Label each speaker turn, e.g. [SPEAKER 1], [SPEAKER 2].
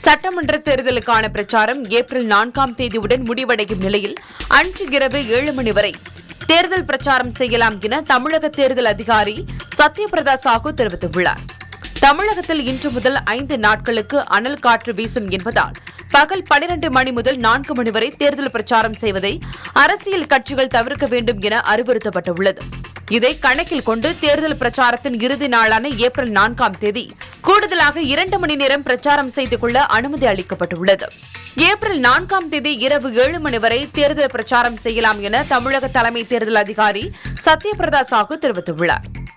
[SPEAKER 1] சட்டமன்ற தேர்தலுக்கான பிரச்சாரம் ஏப்ரல் நான்காம் தேதியுடன் முடிவடையும் நிலையில் அன்று இரவு ஏழு மணி வரை தேர்தல் பிரச்சாரம் செய்யலாம் என தமிழக தேர்தல் அதிகாரி சத்யபிரதா சாஹூ தெரிவித்துள்ளார் தமிழகத்தில் இன்று முதல் ஐந்து நாட்களுக்கு அனல் காற்று வீசும் என்பதால் பகல் பனிரண்டு மணி முதல் நான்கு மணி வரை தேர்தல் பிரச்சாரம் செய்வதை அரசியல் கட்சிகள் தவிர்க்க வேண்டும் என அறிவுறுத்தப்பட்டுள்ளது இதை கணக்கில் கொண்டு தேர்தல் பிரச்சாரத்தின் இறுதி நாளான ஏப்ரல் நான்காம் தேதி கூடுதலாக இரண்டு மணி நேரம் பிரச்சாரம் செய்து கொள்ள அனுமதி அளிக்கப்பட்டுள்ளது ஏப்ரல் நான்காம் தேதி இரவு ஏழு மணி வரை தேர்தல் பிரச்சாரம் செய்யலாம் என தமிழக தலைமை தேர்தல் அதிகாரி சத்யபிரதா சாஹூ தெரிவித்துள்ளார்